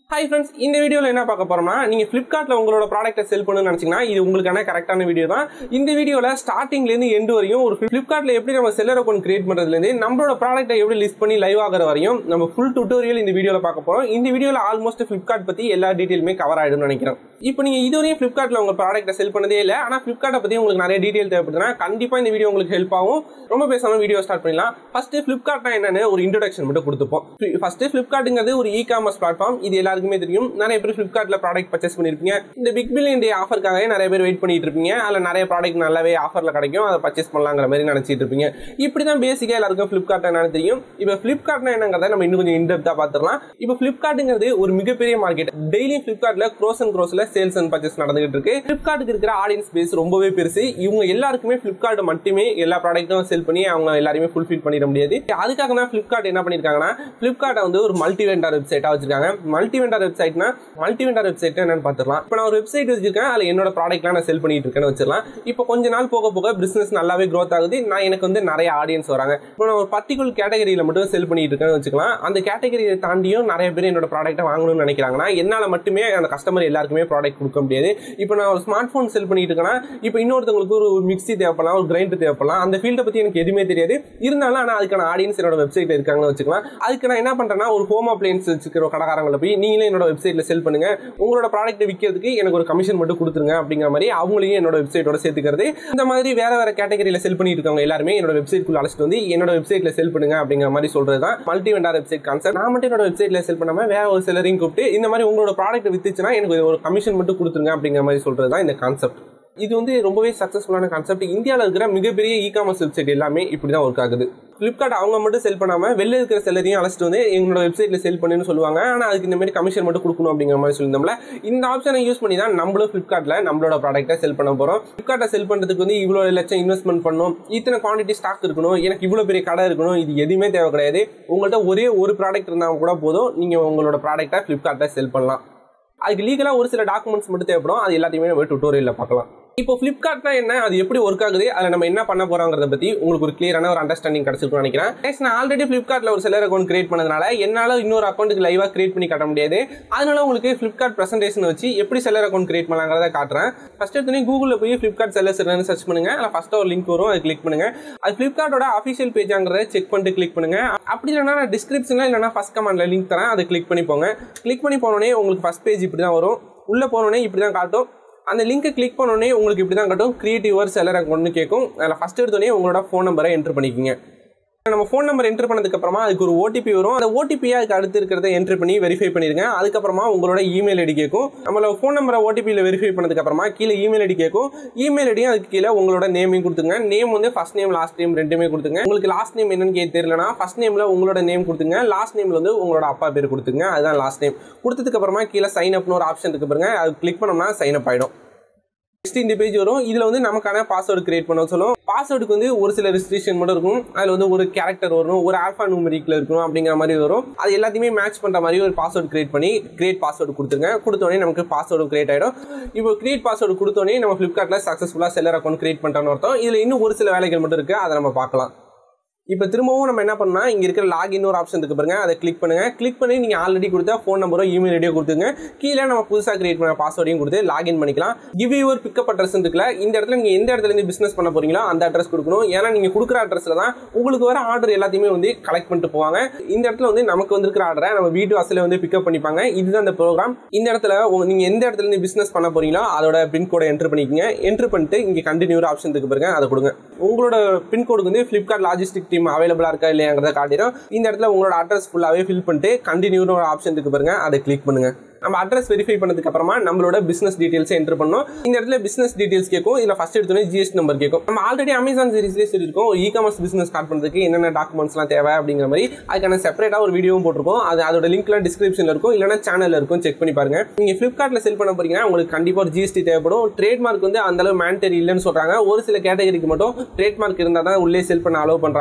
hi friends இந்த வீடியோவில் என்ன பார்க்க போறோம்னா நீங்கள் ஃப்ளிப்கார்ட்டில் உங்களோட ப்ராடக்ட்டை செல் பண்ணணும்னு நினச்சிங்கன்னா இது உங்களுக்கான கரெக்டான வீடியோ தான் இந்த வீடியோவில் ஸ்டார்டிங்லேருந்து எண்டு வரையும் ஒரு ஃப்ளிப்கார்ட்டில் எப்படி நம்ம செல்லர் அக்கௌண்ட் கிரியேட் பண்ணுறதுலேருந்து நம்மளோட ப்ராடக்ட்டை எப்படி லிஸ்ட் பண்ணி லைவ் ஆகிற வரையும் நம்ம ஃபுல் டுட்டோரியல் இந்த வீடியோவில் பார்க்க போகிறோம் இந்த வீடியோவில் ஆல்மோஸ்ட் ஃப்ளிப்கார்ட் பற்றி எல்லா டீட்டெயிலுமே கவர் ஆகிடும்னு நினைக்கிறேன் இப்போ நீங்கள் இதுவரையும் ஃப்ளிப்கார்ட்டில் உங்கள் ப்ராடக்ட்டை செல் பண்ணதே இல்லை ஆனால் ஃப்ளிப்கார்ட்டை பற்றி உங்களுக்கு நிறைய டீட்டெயில் தேவைப்படுதுன்னா கண்டிப்பாக இந்த வீடியோ உங்களுக்கு ஹெல்ப் ஆகும் ரொம்ப பேசாமல் வீடியோ ஸ்டார்ட் பண்ணலாம் ஃபஸ்ட்டு ஃப்ளிப்கார்ட்னா என்னன்னு ஒரு இன்ட்ரடக்ஷன் மட்டும் கொடுத்துப்போம் ஃபஸ்ட்டு ஃப்ளிப்கார்ட்டுங்கிறது ஒரு இ காமர்ஸ் பிளாட்ஃபார்ம் இது எல்லாருக்குமே தெரியும் நிறைய பேர் ஃப்ளிப்கார்ட்டில் ப்ராடக்ட் பர்ச்சேஸ் பண்ணியிருப்பீங்க இந்த பிக் பில்லியன் டே ஆஃபருக்காகவே நிறைய பேர் வெயிட் பண்ணிட்டு இருப்பீங்க அதில் நிறைய ப்ராடக்ட் நல்லாவே ஆஃபரில் கிடைக்கும் அதை பர்ச்சேஸ் பண்ணலாங்கிற மாதிரி நினச்சிட்டு இருப்பீங்க இப்படி தான் பேசிக்காக எல்லாருக்கும் ஃப்ளிப்கார்ட் என்னன்னு தெரியும் இப்போ ஃப்ளிப்கார்ட்னா என்னங்கிறத நம்ம இன்னும் கொஞ்சம் இன்டெப்த்தாக பார்த்துடலாம் இப்போ ஃப்ளிப்கார்ட்டுங்கிறது ஒரு மிகப்பெரிய மார்க்கெட் டெய்லி ஃப்ளிப்கார்ட்டில் க்ரோஸ் அண்ட் க்ரோஸில் சேல்ஸ் அண்ட் பர்ச்சேஸ் நடந்துகிட்டு இருக்கு ஃப்ளிப்கார்ட்டுக்கு இருக்கிற ஆடியன்ஸ் பேஸ் ரொம்பவே பெருசு இவங்க எல்லாருக்குமே ஃப்ளிப்கார்ட் மட்டுமே எல்லா ப்ராடக்ட்டும் செல் பண்ணி அவங்க எல்லாருமே ஃபுல்ஃபில் பண்ணிட முடியாது அதுக்காக தான் ஃப்ளிப்கார்ட் என்ன பண்ணியிருக்காங்கன்னா ஃப்ளிப்கார்ட்டை வந்து ஒரு மல்டி வெண்டார் வெப்சைட்டாக வச்சிருக்காங்க மல்டி வெண்டார் வெப்சைட்னா மல்டி வெண்டார் வெப்சைட் என்னன்னு பார்த்துக்கலாம் இப்போ நான் ஒரு வெப்சைட் வச்சிருக்கேன் அதில் என்னோட ப்ராடக்ட்லாம் நான் செல் பண்ணிட்டு இருக்கேன்னு வச்சிடலாம் இப்போ கொஞ்ச நாள் போக போக பிசினஸ் நல்லாவே க்ரோத் ஆகுது நான் எனக்கு வந்து நிறைய ஆடியன்ஸ் வராங்க இப்போ நான் ஒரு பர்டிகுலர் கேட்டகரியில் மட்டும் செல் பண்ணிட்டு இருக்கேன்னு வச்சுக்கலாம் அந்த கேட்டகரியை தாண்டியும் நிறைய பேர் என்னோட ப்ராடக்ட்டை வாங்கணும்னு நினைக்கிறாங்கன்னா என்னால் மட்டுமே அந்த கஸ்டமர் எல்லாருக்குமே ப்ராடக்ட் கொடுக்க முடியாது இப்போ நான் ஒரு ஸ்மார்ட் ஃபோன் செல் பண்ணிட்டு இருக்கேன்னா இப்போ இன்னொருத்தவங்களுக்கு ஒரு மிக்ஸி தேவைப்படலாம் ஒரு கிரைண்டர் தேவைப்படலாம் அந்த ஃபீல்டை பற்றி எனக்கு எதுவுமே தெரியாது இருந்தாலும் ஆனால் அதுக்கான ஆடியன்ஸ் என்னோட வெப்சைட்ல இருக்காங்கன்னு வச்சுக்கலாம் அதுக்கு நான் என்ன பண்ணுறேன்னா ஒரு ஹோம் அப்ளையன்ஸ் வச்சுக்கிற கடைக்காரங்களை போய் நீங்களே என்னோட வெப்சைட்ல செல் பண்ணுங்க உங்களோட ப்ராடக்ட்டை விற்கிறதுக்கு எனக்கு ஒரு கமிஷன் மட்டும் கொடுத்துருங்க அப்படிங்கிற மாதிரி அவங்களையும் என்னோட வெப்சைட்டோட சேர்த்துக்கிறது இந்த மாதிரி வேற வேற கேட்டகரியில் செல் பண்ணிட்டு இருக்கவங்க எல்லாருமே என்னோட வெப்சைட்குள்ள அழைச்சிட்டு வந்து என்னோட வெப்சைட்ல செல் பண்ணுங்க அப்படிங்கிற மாதிரி சொல்றது தான் மல்டி வெண்டார் வெப்சைட் கான்செப்ட் நான் மட்டும் என்னோட வெப்சைட்ல செல் பண்ணாம வேற ஒரு சிலரையும் கூப்பிட்டு இந்த மாதிரி உங்களோட ப்ராடக்ட் வித்துச்சுன்னா எனக்கு ஒரு கமிஷன் மட்டும் கொடுத்துருங்க அப்படிங்கிற மாதிரி சொல்றது தான் இந்த கான்செப்ட் இது வந்து ரொம்பவே சக்ஸஸ்ஃபுல்லான கான்செப்ட் இந்தியாவில் இருக்கிற மிகப்பெரிய இ காமர்ஸ் வெப்சைட் எல்லாமே இப்படி தான் ஒர்க் ஆகுது ஃப்ளிப்கார்ட் அவங்க மட்டும் செல் பண்ணாமல் வெளில இருக்கிற செல்லரையும் அழைச்சிட்டு வந்து எங்களோட வெப்சைட்டில் செல் பண்ணுன்னு சொல்லுவாங்க ஆனால் அதுக்கு இந்த மாதிரி கமிஷன் மட்டும் கொடுக்கணும் அப்படிங்கிற மாதிரி சொல்லியிருந்தோம்ல இந்த ஆப்ஷனை யூஸ் பண்ணி தான் நம்மளும் ஃப்ளிப்கார்ட்டில் நம்மளோட ப்ராடக்ட்டை செல் பண்ண போகிறோம் ஃப்ளிப்கார்ட்டை செல் பண்ணுறதுக்கு வந்து இவ்வளோ லட்சம் இன்வெஸ்ட்மெண்ட் பண்ணணும் இத்தனை குவான்டிட்டி ஸ்டாக் இருக்கணும் எனக்கு இவ்வளோ பெரிய கடை இருக்கணும் இது எதுவுமே தேவை கிடையாது உங்கள்கிட்ட ஒரே ஒரு ப்ராடக்ட் இருந்தால் கூட போதும் நீங்கள் உங்களோட ப்ராடக்ட்டை ஃப்ளிப்கார்ட்டில் செல் பண்ணலாம் அதுக்கு லீகலாக ஒரு சில டாக்குமெண்ட்ஸ் மட்டும் தேவைப்படும் அது எல்லாத்தையுமே நம்ம டுட்டோரியலில் பார்க்கலாம் இப்போ ஃப்ளிப்கார்ட்னா என்ன அது எப்படி ஒர்க் ஆகுது அதில் நம்ம என்ன பண்ண போறோங்கிறத பற்றி உங்களுக்கு ஒரு கிளியரான ஒரு அண்டர்ஸ்டாண்டிங் கிடைச்சிருக்கும்னு நினைக்கிறேன் நெக்ஸ்ட் நான் ஆல்ரெடி ஃப்ளிப்கார்ட்டில் ஒரு செல்லர் அக்கௌண்ட் கிரியேட் பண்ணதுனால என்னால் இன்னொரு அக்கௌண்ட்டுக்கு லைவாக கிரியேட் பண்ணி காட்ட முடியாது அதனால உங்களுக்கு ஃப்ளிப்கார்ட் ப்ரெசன்டேஷன் வச்சு எப்படி செல்லர் அக்கௌண்ட் கிரியேட் பண்ணலாங்கிறத காட்டுறேன் ஃபர்ஸ்ட் எடுத்து கூகுளில் போய் ஃப்ளிப்கார்ட் செல்லர்ஸ் என்னன்னு சர்ச் பண்ணுங்க அதில் ஃபஸ்ட்டு ஒரு லிங்க் வரும் அதை கிளிக் பண்ணுங்க அது ஃப்ளிப்கார்ட்டோட அஃபிஷியல் பேஜாங்கிறத செக் பண்ணிட்டு கிளிக் பண்ணுங்க அப்படி இல்லைனா நான் டிஸ்கிரிப்ஷனில் இல்லைனா ஃபஸ்ட் கமெண்ட்ல லிங்க் தரேன் அதை கிளிக் பண்ணி போங்க கிளிக் பண்ணி போனோடனே உங்களுக்கு ஃபஸ்ட் பேஜ் இப்படி தான் வரும் உள்ளே போனோடனே இப்படி தான் காட்டும் அந்த லிங்கை கிளிக் பண்ணோடனே உங்களுக்கு இப்படி தான் காட்டும் கிரியேட்டிவ் யுவர் செல்லர் அக்கௌண்ட்னு கேட்கும் அதில் ஃபஸ்ட் எடுத்தோடனே உங்களோட ஃபோன் நம்பரை என்ட்ரு பண்ணிக்கோங்க நம்ம ஃபோன் நம்பர் என்ட்ரு பண்ணதுக்கு அப்புறமா அதுக்கு ஒரு ஓடிபி வரும் அந்த ஓடிபியை அதுக்கு அடுத்து இருக்கிறத என்ட்ரு பண்ணி வெரிஃபை பண்ணிருங்க அதுக்கப்புறமா உங்களோட இமெயில் ஐடி கேட்கும் நம்மளோட ஃபோன் நம்பரை ஓடிபியில் வெரிஃபை பண்ணதுக்கு அப்புறமா கீழே இமெயில் ஐடி கேட்கும் இமெயில் ஐடியும் அதுக்கு கீழே உங்களோட நேமையும் கொடுத்துங்க நேம் வந்து ஃபர்ஸ்ட் நேம் லாஸ்ட் நேம் ரெண்டுமே கொடுத்துங்க உங்களுக்கு லாஸ்ட் நேம் என்னன்னு கேட்டு தெரியலனா ஃபர்ஸ்ட் நேம்ல உங்களோட நேம் கொடுத்துங்க லாஸ்ட் நேம்ல வந்து உங்களோட அப்பா பேர் கொடுத்துங்க அதுதான் லாஸ்ட் நேம் கொடுத்ததுக்கு அப்புறமா கீழே சைன் அப்னு ஒரு ஆப்ஷன் இருக்கு பாருங்க அது கிளிக் பண்ணோம்னா சைன் அப் ஆயிடும் நெக்ஸ்ட் இந்த பேஜ் வரும் இதில் வந்து நமக்கான பாஸ்வேர்டு கிரியேட் பண்ண சொல்லும் பாஸ்வேர்டுக்கு வந்து ஒரு சில ரெஸ்ட்ரிக்ஷன் மட்டும் இருக்கும் அதில் வந்து ஒரு கேரக்டர் வரும் ஒரு ஆல்ஃபா நூமரிக்கில் இருக்கும் அப்படிங்கிற மாதிரி வரும் அது எல்லாத்தையுமே மேட்ச் பண்ணுற மாதிரி ஒரு பாஸ்வேர்டு கிரியேட் பண்ணி கிரியேட் பாஸ்வேர்டு கொடுத்துருங்க கொடுத்தோடனே நமக்கு பாஸ்வேர்டு கிரியேட் ஆகிடும் இப்போ கிரியேட் பாஸ்வேர்டு கொடுத்தோடனே நம்ம ஃப்ளிப்கார்ட்டில் சக்ஸஸ்ஃபுல்லாக செல்லர் அக்கௌண்ட் கிரியேட் பண்ணிட்டோம்னு அர்த்தம் இதில் இன்னும் ஒரு சில வேலைகள் மட்டும் இருக்குது அதை நம்ம பார்க்கலாம் இப்போ திரும்பவும் நம்ம என்ன பண்ணா இங்கே இருக்கிற லாகின் ஒரு ஆப்ஷன் இருக்கு பாருங்க அதை கிளிக் பண்ணுங்க கிளிக் பண்ணி நீங்கள் ஆல்ரெடி கொடுத்தா ஃபோன் நம்பரோ இமெயில் ஐடியோ கொடுத்துங்க கீழே நம்ம புதுசாக கிரியேட் பண்ண பாஸ்வேர்டையும் கொடுத்து லாகின் பண்ணிக்கலாம் கிவ் யுவர் பிக்கப் அட்ரஸ் இருக்குல்ல இந்த இடத்துல நீங்கள் எந்த இடத்துல இருந்து பிஸ்னஸ் பண்ண போறீங்களோ அந்த அட்ரஸ் கொடுக்கணும் ஏன்னா நீங்கள் கொடுக்குற அட்ரஸில் தான் உங்களுக்கு வர ஆர்டர் எல்லாத்தையுமே வந்து கலெக்ட் பண்ணிட்டு போவாங்க இந்த இடத்துல வந்து நமக்கு வந்திருக்கிற ஆர்டரை நம்ம வீட்டு வாசலில் வந்து பிக்கப் பண்ணிப்பாங்க இதுதான் இந்த ப்ரோக்ராம் இந்த இடத்துல நீங்கள் எந்த இடத்துல இருந்து பிஸ்னஸ் பண்ண போறீங்களோ அதோட பின்கோடை என்ட்ரு பண்ணிக்கோங்க என்ட்ரு பண்ணிட்டு இங்கே கண்டினியூ ஆப்ஷன் இருக்கு பாருங்க அதை கொடுங்க உங்களோட பின்கோடுக்கு வந்து ஃப்ளிப்கார்ட் லாஜிஸ்டிக் டீம் அவைலபிளாக இருக்கா இல்லையாங்கிறத காட்டிடும் இந்த இடத்துல உங்களோட அட்ரஸ் ஃபுல்லாகவே ஃபில் பண்ணிட்டு கண்டினியூன்னு ஒரு ஆப்ஷன் இருக்கு பாருங்க அதை கிளிக் பண்ணுங்க நம்ம அட்ரஸ் வெரிஃபை பண்ணதுக்கு அப்புறமா நம்மளோட பிசினஸ் டீடைல்ஸ் என்டர் பண்ணோம் இந்த இடத்துல பிசினஸ் டீடைல்ஸ் கேட்கும் இதுல ஃபர்ஸ்ட் எடுத்தோடனே ஜிஎஸ்டி நம்பர் கேட்கும் நம்ம ஆல்ரெடி அமேசான் சீரிஸ்லேயே சொல்லியிருக்கோம் இ காமர்ஸ் பிசினஸ் ஸ்டார்ட் பண்ணுறதுக்கு என்னென்ன டாக்குமெண்ட்ஸ்லாம் தேவை அப்படிங்கிற மாதிரி அதுக்கான செப்பரேட்டாக ஒரு வீடியோவும் போட்டிருக்கோம் அது அதோட லிங்க்லாம் டிஸ்கிரிப்ஷனில் இருக்கும் இல்லைனா சேனலில் இருக்கும் செக் பண்ணி பாருங்க நீங்க ஃபிளிப்கார்ட்டில் செல் பண்ண போறீங்கன்னா உங்களுக்கு கண்டிப்பாக ஒரு ஜிஎஸ்டி தேவைப்படும் ட்ரேட்மார்க் வந்து அந்த அளவு மேண்டரி இல்லைன்னு சொல்றாங்க ஒரு சில கேட்டகரிக்கு மட்டும் ட்ரேட்மார்க் இருந்தால் தான் உள்ளே செல் பண்ண அலோவ் பண்றாங்க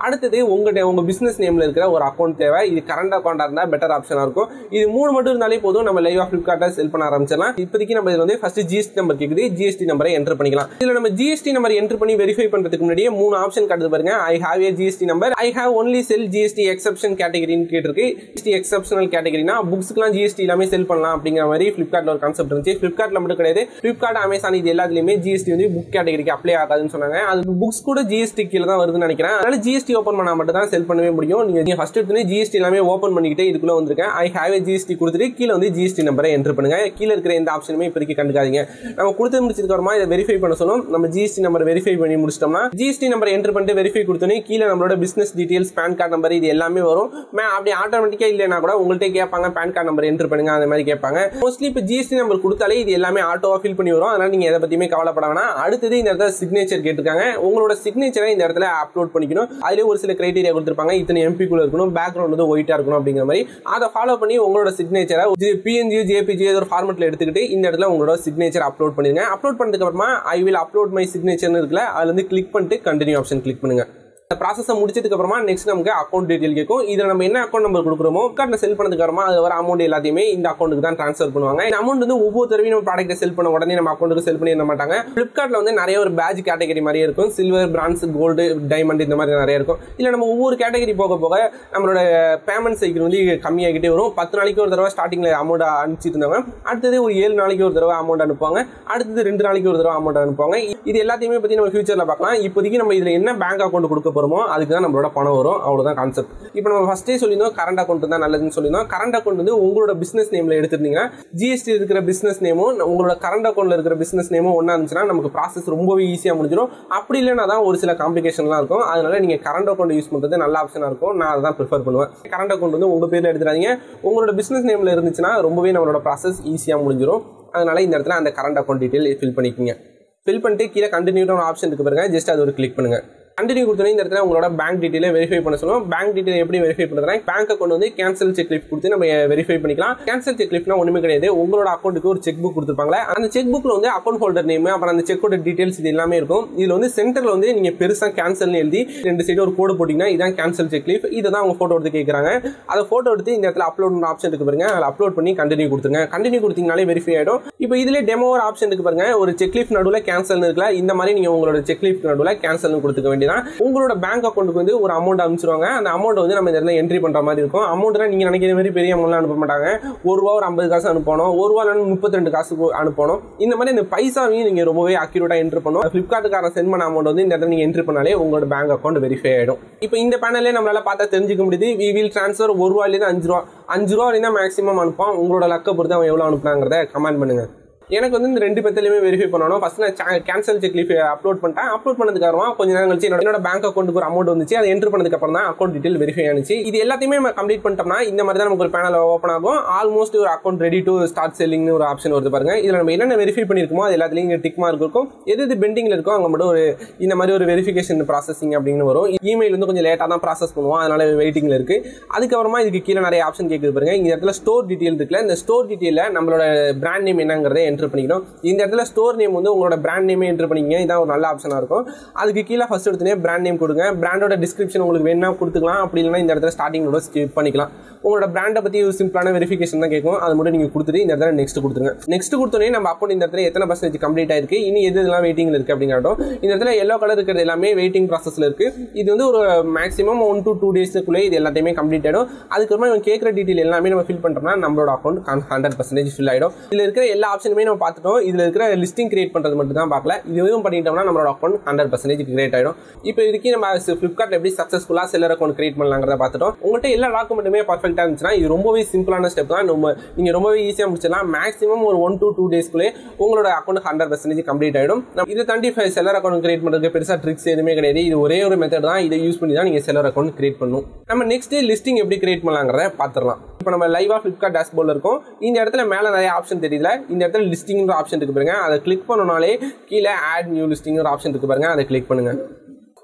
அடுத்தது உங்கள்கிட்ட உங்கள் பிஸ்னஸ் நேமில் இருக்கிற ஒரு அக்கௌண்ட் தேவை இது கரண்ட் அக்கௌண்ட்டாக இருந்தால் பெட்டர் ஆப்ஷனாக இருக்கும் இது மூணு மட்டும் இருந்தாலே போதும் நம்ம லைவ் ஆஃப் ஃப்ளிப்கார்ட்டில் செல் பண்ண ஆரம்பிச்சிடலாம் இப்போதைக்கு நம்ம இதில் வந்து ஃபஸ்ட் ஜிஎஸ்டி நம்பர் கேட்குது ஜிஎஸ்டி நம்பரை என்டர் பண்ணிக்கலாம் இதில் நம்ம ஜிஎஸ்டி நம்பர் என்டர் பண்ணி வெரிஃபை பண்ணுறதுக்கு முன்னாடியே மூணு ஆப்ஷன் காட்டுது பாருங்க I have a GST number I have only sell GST exemption கேட்டகரின்னு கேட்டிருக்கு ஜிஎஸ்டி எக்ஸப்ஷனல் கேட்டகரினா புக்ஸ்க்குலாம் ஜிஎஸ்டி எல்லாமே செல் பண்ணலாம் அப்படிங்கிற மாதிரி ஃப்ளிப்கார்ட்டில் ஒரு கான்செப்ட் இருந்துச்சு ஃப்ளிப்கார்ட்டில் மட்டும் கிடையாது ஃப்ளிப்கார்ட் அமேசான் இது எல்லாத்துலேயுமே ஜிஎஸ்டி வந்து புக் கேட்டகரிக்கு அப்ளை ஆகாதுன்னு சொன்னாங்க அது புக்ஸ் கூட ஜிஎஸ்டி கீழே தான் வருதுன்னு நினைக்கிறேன் அதனால ஜிஎஸ்டி ஓப்பன் பண்ணால் மட்டும் தான் செல் பண்ணவே முடியும் நீங்கள் ஃபர்ஸ்ட் எடுத்து ஜிஎஸ்டி எல்லாமே ஓப்பன் பண்ணிக்கிட்டு இதுக்குள்ள வந்திருக்கேன் ஐ ஹேவ் ஏ ஜிஎஸ்டி கொடுத்துட்டு கீழே வந்து ஜிஎஸ்டி நம்பரை என்டர் பண்ணுங்க கீழே இருக்கிற எந்த ஆப்ஷனுமே இப்போதைக்கு கண்டுக்காதீங்க நம்ம கொடுத்து முடிச்சதுக்கு அப்புறமா இதை வெரிஃபை பண்ண சொல்லும் நம்ம ஜிஎஸ்டி நம்பர் வெரிஃபை பண்ணி முடிச்சிட்டோம்னா ஜிஎஸ்டி நம்பர் என்டர் பண்ணிட்டு வெரிஃபை கொடுத்தோன்னே கீழே நம்மளோட business details PAN card number இது எல்லாமே வரும் மே அப்படி ஆட்டோமேட்டிக்கா இல்லைனா கூட உங்கள்கிட்ட கேட்பாங்க பேன் கார்டு நம்பர் என்டர் பண்ணுங்க அந்த மாதிரி கேட்பாங்க மோஸ்ட்லி இப்போ ஜிஎஸ்டி நம்பர் கொடுத்தாலே இது எல்லாமே ஆட்டோவா ஃபில் பண்ணி வரும் அதனால நீங்க எதை பத்தியுமே கவலைப்பட வேணாம் அடுத்தது இந்த இடத்துல சிக்னேச்சர் கேட்டிருக்காங்க உங்களோட சிக்னேச்சரை இந்த இடத்துல அப்லோட் பண்ணிக்கணும் அதுலேயே ஒரு சில கிரைட்டீரியா கொடுத்துருப்பாங்க இத்தனை எம்பிக்குள்ள இருக்கணும் பேக்ரவுண்ட் வந்து ஒயிட்டா இருக்கணும் அப்படிங்கிற மாதிரி அதை ஃபாலோ பண்ணி உங்களோட சிக்னேச்சரை பிஎன்ஜி ஜேபிஜி ஒரு ஃபார்மெட்ல எடுத்துக்கிட்டு இந்த இடத்துல உங்களோட சிக்னேச்சர் அப்லோட் பண்ணிருங்க அப்லோட் பண்ணதுக்கு அப்புறமா ஐ வில் அப்லோட் மை சிக்னேச்சர்னு இருக்குல்ல அதுல வந்து கிளிக் பண்ணிட்டு கண்டினியூ ஆப்ஷன் கிளிக் பண்ணுங்க இந்த ப்ராசஸை முடிச்சதுக்கு அப்புறமா நெக்ஸ்ட் நமக்கு அக்கௌண்ட் டீடைல் கேட்கும் இதில் நம்ம என்ன அக்கௌண்ட் நம்பர் கொடுக்குறோமோ கார்டில் செல் பண்ணதுக்கு அப்புறமா அது வர அமௌண்ட் எல்லாத்தையுமே இந்த அக்கௌண்ட்டுக்கு தான் ட்ரான்ஸ்ஃபர் பண்ணுவாங்க இந்த அமௌண்ட் வந்து ஒவ்வொரு தடவையும் நம்ம ப்ராடக்ட்டை செல் பண்ண உடனே நம்ம அக்கௌண்ட்டுக்கு செல் பண்ணிட மாட்டாங்க ஃப்ளிப்கார்ட்டில் வந்து நிறைய ஒரு பேட்ச் கேட்டகரி மாதிரியே இருக்கும் சில்வர் பிரான்ஸ் கோல்டு டைமண்ட் இந்த மாதிரி நிறைய இருக்கும் இல்லை நம்ம ஒவ்வொரு கேட்டகரி போக போக நம்மளோட பேமெண்ட் சைக்கிள் வந்து கம்மியாகிட்டே வரும் பத்து நாளைக்கு ஒரு தடவை ஸ்டார்டிங்கில் அமௌண்ட் அனுப்பிச்சிட்டு இருந்தாங்க அடுத்தது ஒரு ஏழு நாளைக்கு ஒரு தடவை அமௌண்ட் அனுப்புவாங்க அடுத்தது ரெண்டு நாளைக்கு ஒரு தடவை அமௌண்ட் அனுப்புவாங்க இது எல்லாத்தையுமே பற்றி நம்ம ஃபியூச்சரில் பார்க்கலாம் இப்போதைக்கு நம்ம இதில் என்ன பேங்க் அக்கௌண்ட் கொடுக்க போகிறோமோ அதுக்கு தான் நம்மளோட பணம் வரும் அவ்வளோதான் கான்செப்ட் இப்போ நம்ம ஃபஸ்ட்டே சொல்லியிருந்தோம் கரண்ட் அக்கௌண்ட் தான் நல்லதுன்னு சொல்லியிருந்தோம் கரண்ட் அக்கௌண்ட் வந்து உங்களோட பிஸ்னஸ் நேமில் எடுத்துருந்தீங்கன்னா ஜிஎஸ்டி இருக்கிற பிஸ்னஸ் நேமும் உங்களோட கரண்ட் அக்கௌண்ட்டில் இருக்கிற பிஸ்னஸ் நேமும் ஒன்றா இருந்துச்சுன்னா நமக்கு ப்ராசஸ் ரொம்பவே ஈஸியாக முடிஞ்சிடும் அப்படி இல்லைனா தான் ஒரு சில காம்ப்ளிகேஷன்லாம் இருக்கும் அதனால நீங்கள் கரண்ட் அக்கௌண்ட் யூஸ் பண்ணுறது நல்ல ஆப்ஷனாக இருக்கும் நான் அதை தான் ப்ரிஃபர் பண்ணுவேன் கரண்ட் அக்கௌண்ட் வந்து உங்கள் பேரில் எடுத்துறாதீங்க உங்களோட பிஸ்னஸ் நேமில் இருந்துச்சுன்னா ரொம்பவே நம்மளோட ப்ராசஸ் ஈஸியாக முடிஞ்சிடும் அதனால இந்த இடத்துல அந்த கரண்ட் அக்கௌண்ட் டீட்டெயில் ஃபில் பண்ணிக்கோங்க ஃபில் பண்ணிட்டு கீழே கண்டினியூ ஆப்ஷன் இருக்கு பாருங்க ஜஸ்ட் அது ஒரு கிளிக் பண்ணுங்க கண்டினியூ கொடுத்தோன்னே இந்த இடத்துல உங்களோட பேங்க் டீட்டெயிலை வெரிஃபை பண்ண சொல்லுவோம் பேங்க் டீட்டெயில் எப்படி வெரிஃபை பண்ணுறதுனா பேங்க் அக்கௌண்ட் வந்து கேன்சல் செக் லிஃப்ட் கொடுத்து நம்ம வெரிஃபை பண்ணிக்கலாம் கேன்சல் செக் லிஃப்ட்னா ஒன்றுமே கிடையாது உங்களோட அக்கௌண்ட்டுக்கு ஒரு செக் புக் கொடுத்துருப்பாங்களே அந்த செக் புக்கில் வந்து அக்கௌண்ட் ஹோல்டர் நேம் அப்புறம் அந்த செக்கோட டீட்டெயில்ஸ் இது எல்லாமே இருக்கும் இதில் வந்து சென்டரில் வந்து நீங்கள் பெருசாக கேன்சல்னு எழுதி ரெண்டு சைடு ஒரு கோடு போட்டிங்கன்னா இதான் கேன்சல் செக் லீஃப் இதை தான் அவங்க ஃபோட்டோ எடுத்து கேட்குறாங்க அதை ஃபோட்டோ எடுத்து இந்த இடத்துல அப்லோட் ஆப்ஷன் இருக்கு பாருங்க அதில் அப்லோட் பண்ணி கண்டினியூ கொடுத்துருங்க கண்டினியூ கொடுத்தீங்கனாலே வெரிஃபை ஆகிடும் இப்போ இதிலே டெமோ ஒரு ஆப்ஷன் இருக்கு பாருங்க ஒரு செக் லீஃப் நடுவில் கேன்சல் இருக்குல்ல இந்த மாதிரி நீங்கள் உங்களோட செக் லீஃப் நடுவில் கேன்சல்னு கொடுத்துக்க வேண்டியதான் உங்களோட பேங்க் அக்கௌண்ட்டுக்கு வந்து ஒரு அமௌண்ட் அனுப்பிச்சிருவாங்க அந்த அமௌண்ட் வந்து நம்ம இந்த இடத்துல என்ட்ரி பண்ணுற மாதிரி இருக்கும் அமௌண்ட்னா நீங்கள் நினைக்கிற மாதிரி பெரிய அமௌண்ட்லாம் அனுப்ப மாட்டாங்க ஒரு ரூபா ஒரு ஐம்பது காசு அனுப்பணும் ஒரு ரூபா முப்பத்தி ரெண்டு காசு அனுப்பணும் இந்த மாதிரி இந்த பைசாவையும் நீங்கள் ரொம்பவே அக்யூரேட்டாக என்ட்ரு பண்ணணும் ஃப்ளிப்கார்ட்டுக்காரன் சென்ட் பண்ண அமௌண்ட் வந்து இந்த இடத்துல நீங்கள் என்ட்ரி பண்ணாலே உங்களோட பேங்க் அக்கௌண்ட் வெரிஃபை ஆகிடும் இப்போ இந்த பேனலே நம்மளால பார்த்தா தெரிஞ்சுக்க முடியுது வி வில் ட்ரான்ஸ்ஃபர் ஒரு ரூபாயிலேருந்து அஞ்சு ரூபா அஞ்சு ரூபா வரையும் தான் மேக்ஸிமம் அனுப்பான் உங்களோட லக்கை பொறுத்து அவன் எவ்வளோ அனுப்புனாங்கிறத கமெண்ட் பண்ணுங்க எனக்கு வந்து இந்த ரெண்டு பேர்த்திலுமே வெரிஃபை பண்ணணும் ஃபர்ஸ்ட் நான் கேன்சல் செக் லீஃப் அப்லோட் பண்ணிட்டேன் அப்லோட் பண்ணதுக்கு அப்புறமா கொஞ்ச நேரம் கழிச்சு என்னோட என்னோட பேங்க் அக்கௌண்ட்டுக்கு ஒரு அமௌண்ட் வந்துச்சு அதை என்ட்ரு பண்ணதுக்கு அப்புறம் தான் அக்கௌண்ட் டீட்டெயில் வெரிஃபை ஆனிச்சு இது எல்லாத்தையுமே நம்ம கம்ப்ளீட் பண்ணிட்டோம்னா இந்த மாதிரி தான் நமக்கு ஒரு பேனல் ஓப்பன் ஆகும் ஆல்மோஸ்ட் ஒரு அக்கௌண்ட் ரெடி டு ஸ்டார்ட் செல்லிங்னு ஒரு ஆப்ஷன் வருது பாருங்க இதில் நம்ம என்னென்ன வெரிஃபை பண்ணிருக்கோமோ அது எல்லாத்துலையும் இங்கே டிக் மார்க் இருக்கும் எது எது பெண்டிங்கில் இருக்கோ அங்கே மட்டும் ஒரு இந்த மாதிரி ஒரு வெரிஃபிகேஷன் ப்ராசஸிங் அப்படின்னு வரும் இமெயில் வந்து கொஞ்சம் லேட்டாக தான் ப்ராசஸ் பண்ணுவோம் அதனால வெயிட்டிங்கில் இருக்கு அதுக்கப்புறமா இதுக்கு கீழே நிறைய ஆப்ஷன் கேட்குது பாருங்க இந்த இடத்துல ஸ்டோர் டீட்டெயில் இருக்குல்ல இந்த ஸ்டோர் டீட்டெயிலில் நம்மளோட பிராண்ட் நேம் என்னங்கிறத என்ட்ரு பண்ணிக்கணும் இந்த இடத்துல ஸ்டோர் நேம் வந்து உங்களோட பிராண்ட் நேமே என்ட்ரு பண்ணிங்க இதான் ஒரு நல்ல ஆப்ஷனாக இருக்கும் அதுக்கு கீழே ஃபர்ஸ்ட் எடுத்துனே பிராண்ட் நேம் கொடுங்க பிராண்டோட டிஸ்கிரிப்ஷன் உங்களுக்கு வேணா கொடுத்துக்கலாம் அப்படி இல்லைனா இந்த இடத்துல ஸ்டார்டிங்கோட ஸ்கிப் பண்ணிக்கலாம் உங்களோட பிராண்டை பற்றி ஒரு சிம்பிளான வெரிஃபிகேஷன் தான் கேட்கும் அது மட்டும் நீங்கள் கொடுத்துட்டு இந்த இடத்துல நெக்ஸ்ட் கொடுத்துருங்க நெக்ஸ்ட் கொடுத்தோன்னே நம்ம அக்கௌண்ட் இந்த இடத்துல எத்தனை பர்சன்டேஜ் கம்ப்ளீட் ஆயிருக்கு இனி எது இதெல்லாம் வெயிட்டிங்கில் இருக்குது அப்படிங்கிறட்டும் இந்த இடத்துல எல்லோ கலர் இருக்கிறது எல்லாமே வெயிட்டிங் ப்ராசஸில் இருக்குது இது வந்து ஒரு மேக்ஸிமம் ஒன் டு டூ டேஸ்க்குள்ளே இது எல்லாத்தையுமே கம்ப்ளீட் ஆகிடும் அதுக்கப்புறமா இவங்க கேட்குற டீட்டெயில் எல்லாமே நம்ம ஃபில் பண்ணுறோம்னா நம்மளோட அக்கௌண்ட் ஹண்ட்ரட் பர்சன்டேஜ் ஃபில் ஆகிடும் இதில் இருக்கிற எல்லா ஆப்ஷனுமே நம்ம பார்த்துட்டோம் இதில் இருக்கிற லிஸ்டிங் கிரியேட் பண்ணுறது மட்டும் தான் பார்க்கல இதுவும் பண்ணிட்டோம்னா நம்மளோட அக்கௌண்ட் ஹண்ட்ரட் பர்சன்டேஜ் கிரியேட் ஆகிடும் இப்போ இதுக்கு நம்ம ஃப்ளிப்கார்ட் எப்படி சக்ஸஸ்ஃபுல்லாக செல்லர் அக்கௌண்ட் கிரியேட் பண்ணலாங்கிறத பார்த்துட்டோம் உங்கள்கிட்ட எல்லா டாக்குமெண்ட்டுமே பர்ஃபெக்டாக இருந்துச்சுன்னா இது ரொம்பவே சிம்பிளான ஸ்டெப் தான் நம்ம நீங்கள் ரொம்பவே ஈஸியாக முடிச்சிடலாம் மேக்ஸிமம் ஒரு ஒன் டு டூ டேஸ்க்குள்ளே உங்களோட அக்கௌண்ட் ஹண்ட்ரட் பர்சன்டேஜ் கம்ப்ளீட் ஆகிடும் இதை தாண்டி செல்லர் அக்கௌண்ட் கிரியேட் பண்ணுறதுக்கு பெருசாக ட்ரிக்ஸ் எதுவுமே கிடையாது இது ஒரே ஒரு மெத்தட் தான் இதை யூஸ் பண்ணி தான் நீங்கள் செல்லர் அக்கௌண்ட் கிரியேட் பண்ணணும் நம்ம நெக்ஸ்ட் லிஸ்டிங் எப்படி கிரியேட் பண்ணலாங்கிறத பார்த்துடலாம் இப்போ நம்ம லைவாக ஃப்ளிப்கார்ட் டேஷ்போர்டில் இருக்கும் இந்த இடத்துல மேலே நிறைய ஆப்ஷன் தெரியல இந்த இடத்துல லிஸ்டிங்ன்ற ஆப்ஷன் இருக்கு பாருங்க அதை கிளிக் பண்ணனாலே கீழே ஆட் நியூ லிஸ்டிங் ஒரு ஆப்ஷன் இருக்கு பாருங்க அதை கிளிக் பண்ணுங்க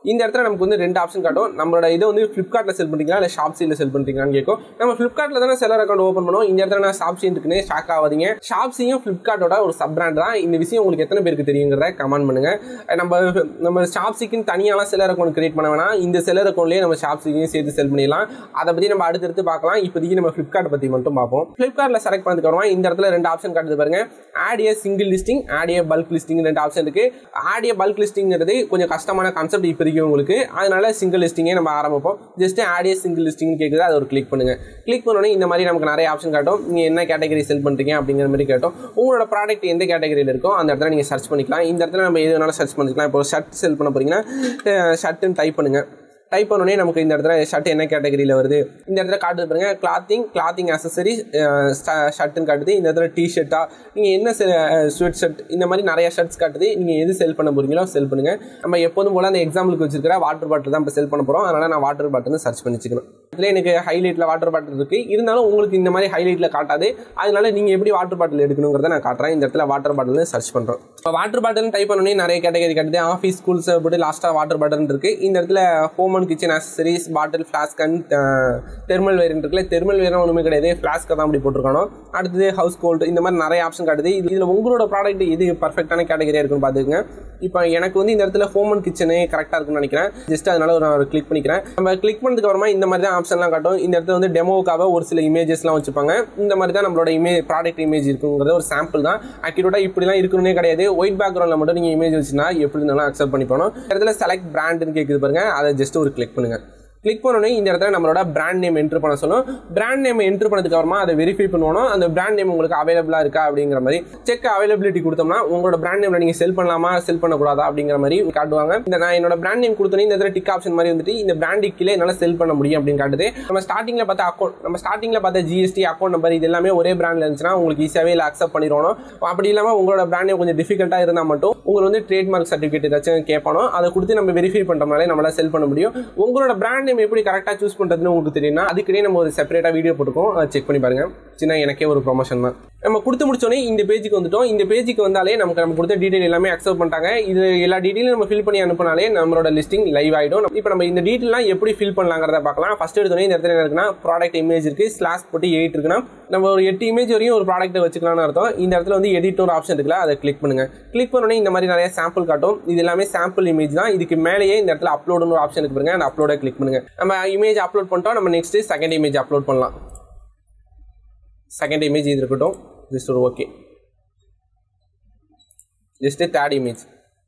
இந்த இடத்துல நமக்கு வந்து ரெண்டு ஆப்ஷன் காட்டும் நம்மளோட இதை வந்து ஃப்ளிப்கார்ட்டில் செல் பண்ணுறீங்களா இல்லை ஷாப்ஸியில் செல் பண்ணுறீங்களான்னு கேட்கும் நம்ம ஃப்ளிப்கார்ட்டில் தானே செல்லர் அக்கௌண்ட் ஓப்பன் பண்ணுவோம் இந்த இடத்துல நான் ஷாப்ஸி இருக்குன்னு ஷாக் ஆகாதீங்க ஷாப்ஸியும் ஃப்ளிப்கார்ட்டோட ஒரு சப் பிராண்ட் தான் இந்த விஷயம் உங்களுக்கு எத்தனை பேருக்கு தெரியுங்கிறத கமெண்ட் பண்ணுங்க நம்ம நம்ம ஷாப்ஸிக்குன்னு தனியாலாம் செல்லர் அக்கௌண்ட் கிரியேட் பண்ண வேணாம் இந்த செல்லர் அக்கௌண்ட்லேயே நம்ம ஷாப்ஸிக்கையும் சேர்த்து செல் பண்ணிடலாம் அதை பற்றி நம்ம அடுத்தடுத்து பார்க்கலாம் இப்போதைக்கு நம்ம ஃப்ளிப்கார்ட் பற்றி மட்டும் பார்ப்போம் ஃப்ளிப்கார்ட்டில் செலக்ட் பண்ணதுக்கு அப்புறமா இந்த இடத்துல ரெண்டு ஆப்ஷன் காட்டுது பாருங்க add a single listing add a bulk listing ரெண்டு ஆப்ஷன் இருக்கு ஆட் ஏ பல்க் லிஸ்டிங்கிறது கொஞ்சம் கஷ்டமான கான்செப்ட் இப்போதைக்கு உங்களுக்கு அதனால சிங்கிள் லிஸ்டிங்கே நம்ம ஆரம்பிப்போம் just add a single listing கேட்குது அதை ஒரு கிளிக் பண்ணுங்க கிளிக் பண்ணோடனே இந்த மாதிரி நமக்கு நிறைய ஆப்ஷன் காட்டும் நீங்கள் என்ன கேட்டகரி செல் பண்ணுறீங்க அப்படிங்கிற மாதிரி கேட்டோம் உங்களோட ப்ராடக்ட் எந்த கேட்டகரியில் இருக்கோ அந்த இடத்துல நீங்கள் சர்ச் பண்ணிக்கலாம் இந்த இடத்துல நம்ம எது வேணாலும் சர்ச் பண்ணிக்கலாம் இப்போ ஷர்ட் செல் பண்ண போறீங்கன்னா ஷர்ட்டுன்னு டைப் பண்ணுங்க டைப் பண்ணோடனே நமக்கு இந்த இடத்துல ஷர்ட் என்ன கேட்டகரியில் வருது இந்த இடத்துல காட்டுது பாருங்க கிளாத்திங் கிளாத்திங் அசசரி ஷர்ட்டுன்னு காட்டுது இந்த இடத்துல டி ஷர்ட்டா நீங்கள் என்ன ஸ்வெட் ஷர்ட் இந்த மாதிரி நிறைய ஷர்ட்ஸ் காட்டுது நீங்கள் எது செல் பண்ண போறீங்களோ செல் பண்ணுங்க நம்ம எப்போதும் போல அந்த எக்ஸாம்பிளுக்கு வச்சிருக்கிற வாட்டர் பாட்டில் தான் இப்போ செல் பண்ண போகிறோம் அதனால் நான் வாட்டர் பாட்டில் சர்ச் பண்ணி வச்சுக்கணும் இதில் எனக்கு ஹைலைட்டில் வாட்டர் பாட்டில் இருக்குது இருந்தாலும் உங்களுக்கு இந்த மாதிரி ஹைலைட்டில் காட்டாது அதனால நீங்கள் எப்படி வாட்டர் பாட்டில் எடுக்கணுங்கிறத நான் காட்டுறேன் இந்த இடத்துல வாட்டர் பாட்டில் சர்ச் பண்ணுறோம் இப்போ வாட்டர் பாட்டில் டைப் பண்ணோன்னே நிறைய கேட்டகரி காட்டுது ஆஃபீஸ் ஸ்கூல்ஸ் போட்டு லாஸ்ட்டாக வாட்டர் பாட்டில் இருக்குது இந்த இடத்துல home and kitchen accessories bottle flask and thermal ware இருக்குல்ல தெர்மல் வேர் ஒன்றுமே கிடையாது ஃப்ளாஸ்க்கை தான் அப்படி போட்டிருக்கானோ அடுத்தது ஹவுஸ் கோல்டு இந்த மாதிரி நிறைய ஆப்ஷன் காட்டுது இது இதில் உங்களோட ப்ராடக்ட் எது பர்ஃபெக்டான கேட்டகரியாக இருக்குன்னு பார்த்துக்கங்க இப்போ எனக்கு வந்து இந்த இடத்துல ஹோம் அண்ட் கிச்சனே கரெக்டாக இருக்குன்னு நினைக்கிறேன் ஜஸ்ட் அதனால ஒரு நான் கிளிக் பண்ணிக்கிறேன் நம்ம கிளிக் பண்ணதுக்கு அப்புறமா இந்த மாதிரி தான் ஆப்ஷன்லாம் காட்டும் இந்த இடத்துல வந்து டெமோவுக்காக ஒரு சில இமேஜஸ்லாம் வச்சுப்பாங்க இந்த மாதிரி தான் நம்மளோட இமேஜ் ப்ராடக்ட் இமேஜ் இருக்குங்கிறது ஒரு சாம்பிள் தான் அக்யூரேட்டாக இப்படிலாம் இருக்கணும்னே கிடையாது ஒயிட் பேக்ரவுண்டில் மட்டும் நீங்கள் இமேஜ் வச்சுனா எப்படி இருந்தாலும் அக்செப்ட் பண்ணி போகணும் இந்த இடத்துல செலக்ட் பிராண்டுன்னு கேட்குது பாருங்க அதை ஜஸ்ட் ஒரு கிளிக் பண்ணுங்க கிளிக் பண்ணோடனே இந்த இடத்துல நம்மளோட பிராண்ட் நேம் என்ட்ரு பண்ண சொல்லும் பிராண்ட் நேம் என்ட்ரு பண்ணதுக்கு அப்புறமா அதை வெரிஃபை பண்ணுவோம் அந்த பிராண்ட் நேம் உங்களுக்கு அவைலபிளாக இருக்கா அப்படிங்கிற மாதிரி செக் அவைலபிலிட்டி கொடுத்தோம்னா உங்களோட பிராண்ட் நேம்ல நீங்கள் செல் பண்ணலாமா செல் பண்ணக்கூடாதா அப்படிங்கிற மாதிரி காட்டுவாங்க இந்த நான் என்னோட பிராண்ட் நேம் கொடுத்தோன்னே இந்த இடத்துல டிக் ஆப்ஷன் மாதிரி வந்துட்டு இந்த பிராண்டு கீழே என்னால் செல் பண்ண முடியும் அப்படின்னு காட்டுது நம்ம ஸ்டார்டிங்கில் பார்த்த அக்கௌண்ட் நம்ம ஸ்டார்டிங்கில் பார்த்த ஜிஎஸ்டி அக்கௌண்ட் நம்பர் இது எல்லாமே ஒரே பிராண்டில் இருந்துச்சுன்னா உங்களுக்கு ஈஸியாகவே இல்லை அக்செப்ட் பண்ணிடணும் அப்படி இல்லாமல் உங்களோட பிராண்ட் நேம் கொஞ்சம் டிஃபிகல்ட்டாக இருந்தால் மட்டும் உங்களுக்கு வந்து ட்ரேட்மார்க் சர்டிஃபிகேட் ஏதாச்சும் கேட்பானோ அதை கொடுத்து நம்ம வெரிஃபை பண்ணுறோம்னாலே நம்மளால செல் பண்ண முடியும் உங்களோட பிராண்ட் நேம் எப்படி கரெக்டாக சூஸ் பண்ணுறதுன்னு உங்களுக்கு தெரியும்னா அதுக்கிட்டே நம்ம ஒரு செப்பரேட்டாக வீடியோ போட்டுக்கோம் அதை செக் பண்ணி பாருங்க சின்ன எனக்கே ஒரு ப்ரொமோஷன் தான் நம்ம கொடுத்து முடிச்சோடனே இந்த பேஜுக்கு வந்துட்டோம் இந்த பேஜுக்கு வந்தாலே நமக்கு நம்ம கொடுத்த டீடைல் எல்லாமே அக்செப்ட் பண்ணிட்டாங்க இது எல்லா டீட்டெயிலும் நம்ம ஃபில் பண்ணி அனுப்பினாலே நம்மளோட லிஸ்டிங் லைவ் ஆகிடும் இப்போ நம்ம இந்த டீட்டெயிலாம் எப்படி ஃபில் பண்ணலாங்கிறத பார்க்கலாம் ஃபர்ஸ்ட் எடுத்தோடனே இந்த இடத்துல என்ன இருக்குன்னா ப்ராடக்ட் இமேஜ் இருக்கு ஸ்லாஷ் போட்டு எயிட் இருக்குன்னா நம்ம ஒரு எட்டு இமேஜ் வரையும் ஒரு ப்ராடக்ட்டை வச்சுக்கலாம்னு அர்த்தம் இந்த இடத்துல வந்து எடிட் ஒரு ஆப்ஷன் இருக்குல்ல அதை கிளிக் பண்ணுங்க கிளிக் பண்ணோடனே இந்த மாதிரி நிறைய சாம்பிள் காட்டும் இது எல்லாமே சாம்பிள் இமேஜ் தான் இதுக்கு மேலேயே இந்த இடத்துல அப்லோடுன்னு ஒரு ஆப்ஷன் இருக்கு பாருங்க அந்த அப்லோட கிளிக் பண்ணுங்க நம்ம இமேஜ் அப்லோட் பண்ணிட்டோம் நம்ம நெக்ஸ்ட் செகண்ட் இமேஜ் அப்லோட் பண்ணலாம் செகண்ட் இமேஜ் இது இருக்கட்டும் ஜஸ்ட் ஒரு ஓகே ஜஸ்ட் தேர்ட் இமேஜ்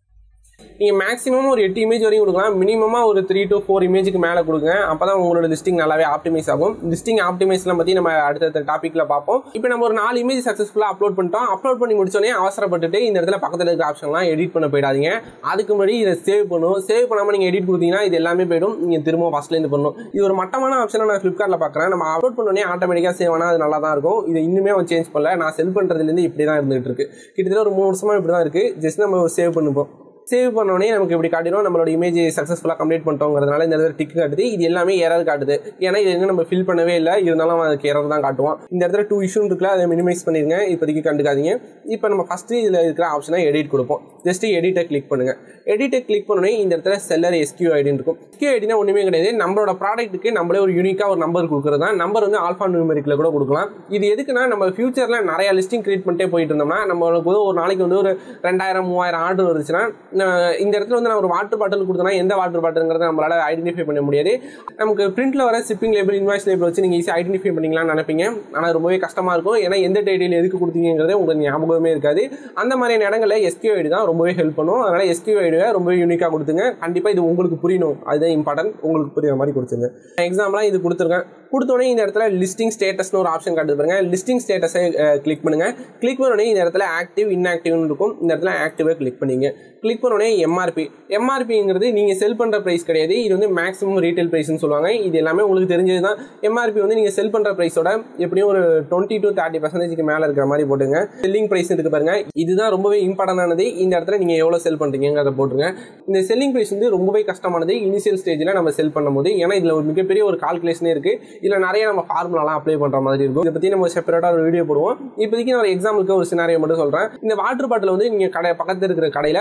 நீங்கள் மேக்ஸிமம் ஒரு எட்டு இமேஜ் வரையும் கொடுக்கலாம் மினிமமாக ஒரு த்ரீ டு ஃபோர் இமேஜுக்கு மேலே கொடுங்க அப்போ தான் உங்களோட லிஸ்டிங் நல்லாவே ஆப்டிமைஸ் ஆகும் லிஸ்டிங் ஆப்டிமைஸ்லாம் பற்றி நம்ம அடுத்தடுத்த டாப்பிக்கில் பார்ப்போம் இப்போ நம்ம ஒரு நாலு இமேஜ் சக்ஸஸ்ஃபுல்லாக அப்லோட் பண்ணிட்டோம் அப்லோட் பண்ணி முடிச்சோடனே அவசரப்பட்டுட்டு இந்த இடத்துல பக்கத்தில் இருக்கிற ஆப்ஷன்லாம் எடிட் பண்ண போயிடாதீங்க அதுக்கு முன்னாடி இதை சேவ் பண்ணும் சேவ் பண்ணாமல் நீங்கள் எடிட் கொடுத்தீங்கன்னா இது எல்லாமே போயிடும் நீங்கள் திரும்ப ஃபஸ்ட்லேருந்து பண்ணணும் இது ஒரு மட்டமான ஆப்ஷனை நான் ஃப்ளிப்கார்ட்டில் பார்க்குறேன் நம்ம அப்லோட் பண்ணோடனே ஆட்டோமேட்டிக்காக சேவ் ஆனால் அது நல்லா தான் இருக்கும் இது இன்னுமே அவன் சேஞ்ச் பண்ணல நான் செல் பண்ணுறதுலேருந்து இப்படி தான் இருந்துகிட்டு இருக்கு கிட்டத்தட்ட ஒரு மூணு வருஷமாக இப்படி தான் இருக்குது ஜஸ்ட் நம்ம சேவ் பண்ணுவோம் சேவ் பண்ணோடனே நமக்கு இப்படி காட்டிடும் நம்மளோட இமேஜ் சக்ஸஸ்ஃபுல்லாக கம்ப்ளீட் பண்ணிட்டோங்கிறதுனால இந்த இடத்துல டிக் காட்டுது இது எல்லாமே எரர் காட்டுது ஏன்னா இது என்ன நம்ம ஃபில் பண்ணவே இல்லை இருந்தாலும் அதுக்கு எரர் தான் காட்டுவோம் இந்த இடத்துல டூ இஷ்யூ இருக்குல்ல அதை மினிமைஸ் பண்ணிருங்க இப்போதைக்கு கண்டுக்காதீங்க இப்போ நம்ம ஃபஸ்ட்டு இதில் இருக்கிற ஆப்ஷனை எடிட் கொடுப்போம் ஜஸ்ட் எடிட்டை கிளிக் பண்ணுங்க எடிட்டை கிளிக் பண்ணோடனே இந்த இடத்துல செல்லர் எஸ்கியூ ஐடின்னு இருக்கும் எஸ்கியூ ஐடினா ஒன்றுமே கிடையாது நம்மளோட ப்ராடக்ட்டுக்கு நம்மளே ஒரு யூனிக்காக ஒரு நம்பர் கொடுக்குறது தான் நம்பர் வந்து ஆல்ஃபா நியூமெரிக்கில் கூட கொடுக்கலாம் இது எதுக்குன்னா நம்ம ஃபியூச்சரில் நிறைய லிஸ்டிங் கிரியேட் பண்ணிட்டே போயிட்டு இருந்தோம்னா நம்மளுக்கு வந்து ஒரு நாளைக்கு வந்து ஒரு ரெண்டாயிரம் மூவாயிரம் ஆர்டர் வந்துச்சுன்னா இந்த இடத்துல வந்து நான் ஒரு வாட்டர் பாட்டில் கொடுத்தனா எந்த வாட்டர் பாட்டில்ங்கிறத நம்மளால ஐடென்டிஃபை பண்ண முடியாது நமக்கு பிரிண்ட்ல வர ஷிப்பிங் லேபிள் இன்வாய்ஸ் லேபிள் வச்சு நீங்கள் ஈஸியாக ஐடென்டிஃபை பண்ணிக்கலாம்னு நினைப்பீங்க ஆனால் ரொம்பவே கஷ்டமாக இருக்கும் ஏன்னா எந்த டைட்டில் எதுக்கு கொடுத்தீங்கிறதே உங்களுக்கு ஞாபகமே இருக்காது அந்த மாதிரியான இடங்களில் எஸ்கியூ ஐடி தான் ரொம்பவே ஹெல்ப் பண்ணும் அதனால் எஸ்கியூ ஐடியை ரொம்பவே யூனிக்காக கொடுத்துங்க கண்டிப்பாக இது உங்களுக்கு புரியணும் அதுதான் இம்பார்ட்டன்ட் உங்களுக்கு புரியுற மாதிரி கொடுத்துங்க எக்ஸாம்பிளாக இது கொடுத்துருக்கேன் கொடுத்தோடனே இந்த இடத்துல லிஸ்டிங் ஸ்டேட்டஸ்னு ஒரு ஆப்ஷன் காட்டுது பாருங்க லிஸ்டிங் ஸ்டேட்டஸை கிளிக் பண்ணுங்க கிளிக் பண்ணோடனே இந்த இடத்துல ஆக்டிவ் இன்ஆக்டிவ்னு இருக்கும் இந்த இடத்துல ஆக்டிவாக கிளிக் பண்ணிங்க கிளிக் பண்ணோடனே எம்ஆர்பி எம்ஆர்பிங்கிறது நீங்கள் செல் பண்ணுற ப்ரைஸ் கிடையாது இது வந்து மேக்ஸிமம் ரீட்டைல் ப்ரைஸ்னு சொல்லுவாங்க இது எல்லாமே உங்களுக்கு தெரிஞ்சது தான் எம்ஆர்பி வந்து நீங்கள் செல் பண்ணுற ப்ரைஸோட எப்படியும் ஒரு டுவெண்ட்டி டு தேர்ட்டி பர்சன்டேஜ்க்கு மேலே இருக்கிற மாதிரி போட்டுங்க செல்லிங் ப்ரைஸ் இருக்கு பாருங்க இதுதான் ரொம்பவே இம்பார்ட்டன்டானது இந்த இடத்துல நீங்கள் எவ்வளோ செல் பண்ணுறீங்கிறத போட்டுருங்க இந்த செல்லிங் ப்ரைஸ் வந்து ரொம்பவே கஷ்டமானது இனிஷியல் ஸ்டேஜில் நம்ம செல் பண்ணும்போது ஏன்னா இதில் ஒரு மிகப்பெரிய ஒரு கால்குலேஷனே இருக்குது இதில் நிறைய நம்ம ஃபார்முலாலாம் அப்ளை பண்ணுற மாதிரி இருக்கும் இதை பற்றி நம்ம செப்பரேட்டாக ஒரு வீடியோ போடுவோம் இப்போதைக்கு நான் ஒரு எக்ஸாம்பிளுக்கு ஒரு சினாரியோ மட்டும் சொல்கிறேன் இந்த வாட்டர் பாட்டில் வந்து நீங்கள் கடை பக்கத்தில் இருக்கிற கடையில் ஒரு டூ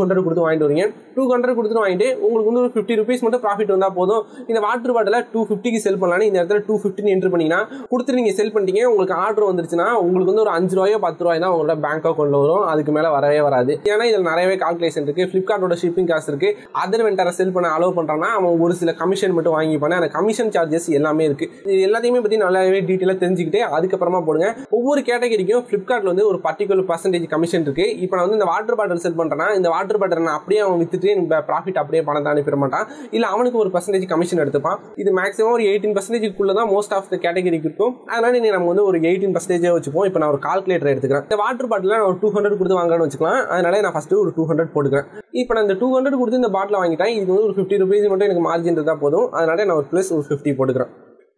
ஹண்ட்ரட் கொடுத்து வாங்கிட்டு வரீங்க டூ ஹண்ட்ரட் கொடுத்து வாங்கிட்டு உங்களுக்கு வந்து ஒரு ஃபிஃப்டி ருபீஸ் மட்டும் ப்ராஃபிட் வந்தால் போதும் இந்த வாட்டர் பாட்டில் டூ ஃபிஃப்டிக்கு செல் பண்ணலான்னு இந்த இடத்துல டூ ஃபிஃப்டின்னு என்ட்ரு பண்ணிங்கன்னா கொடுத்துட்டு நீங்கள் செல் பண்ணிட்டீங்க உங்களுக்கு ஆர்டர் வந்துருச்சுன்னா உங்களுக்கு வந்து ஒரு அஞ்சு ரூபாயோ பத்து ரூபாய் தான் உங்களோட பேங்க் அக்கௌண்ட்டில் வரும் அதுக்கு மேலே வரவே வராது ஏன்னா இதில் நிறையவே கால்குலேஷன் இருக்குது ஃப்ளிப்கார்ட்டோட ஷிப்பிங் காசு இருக்குது அதர் வெண்டரை செல் பண்ண அலோவ் பண்ணுறான்னா அவன் ஒரு சில கமிஷன் மட்டும் வாங்கிப்பானே அந்த கமிஷன் சார்ஜஸ் எல்லாமே இருக்குது இது எல்லாத்தையுமே பற்றி நல்லாவே டீட்டெயிலாக தெரிஞ்சுக்கிட்டு அதுக்கப்புறமா போடுங்க ஒவ்வொரு கேட்டகரிக்கும் ஃப்ளிப்கார்ட்டில் வந்து ஒரு பர்டிகுலர் பர்சன்டேஜ் கமிஷன் இருக்குது இப்போ நான் வந்து இந்த வாட்டர் பாட்டில் செல் பண்ணுறேன்னா இந்த வாட்டர் பாட்டில் நான் அப்படியே அவன் வித்துட்டு எனக்கு ப்ராஃபிட் அப்படியே பணத்தை அனுப்பிட மாட்டான் இல்லை அவனுக்கு ஒரு பர்சன்டேஜ் கமிஷன் எடுத்துப்பான் இது மேக்ஸிமம் ஒரு எயிட்டீன் பர்சன்டேஜ்க்குள்ள தான் மோஸ்ட் ஆஃப் த கேட்டகரிக்கு இருக்கும் அதனால நீ நம்ம வந்து ஒரு எயிட்டீன் பர்சன்டேஜே வச்சுப்போம் இப்போ நான் ஒரு கால்குலேட்டர் எடுத்துக்கிறேன் இந்த வாட்டர் பாட்டில் நான் ஒரு டூ ஹண்ட்ரட் கொடுத்து வாங்கணும்னு வச்சுக்கலாம் அதனால நான் ஃபஸ்ட்டு ஒரு டூ ஹண்ட்ரட் போட்டுக்கிறேன் இப்போ நான் இந்த டூ ஹண்ட்ரட் கொடுத்து இந்த பாட்டில் வாங்கிட்டேன் இது வந்து ஒரு ஃபிஃப்டி ருபீஸ் மட்டும் எனக்கு மார்ஜின் இருந்தால் போதும் அதனால நான் ஒரு ப்ளஸ் ஒரு ஃபிஃப்டி போட்டுக்கிறேன்